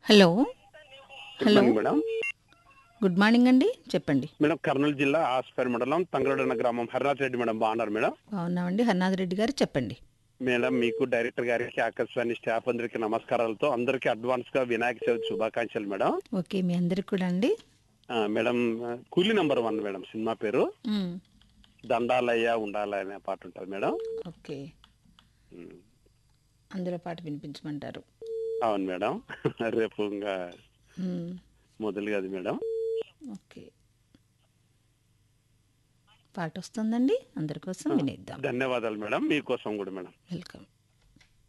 Hello good hello morning madam good morning అండి చెప్పండి madam Kurnool జిల్లా ఆస్పేర్ మండలం తంగరడన్న గ్రామం హరినాథ్ రెడ్డి మేడం బాగున్నారు మేడం బాగున్నామండి హర్నాథ్ రెడ్డి గారు చెప్పండి మేడం మీకు డైరెక్టర్ గారికి ఆకాశవాణి స్టాఫ్ అందరికి నమస్కారాలతో అందరికి అడ్వాన్స్ గా వినాయక చవితి శుభాకాంక్షలు మేడం ఓకే మీ అందరికి కూడా అండి ఆ, మేడం ఆ, కూలీ నంబర్ వన్ మేడం సినిమా పేరు మ్మ్. దండాలయ్య ఉండాలి అనే పాట ఉంటుంది మేడం ఓకే ఉమ్, అందులో పాట వినిపించమంటారు అవును మేడం రేపు ఇంకా మ్మ్. మొదలు కాదు మేడం ఓకే పాట వస్తుందండి అందరి కోసం వినేద్దాం ధన్యవాదాలు మేడం మీకోసం కూడా మేడం వెల్కమ్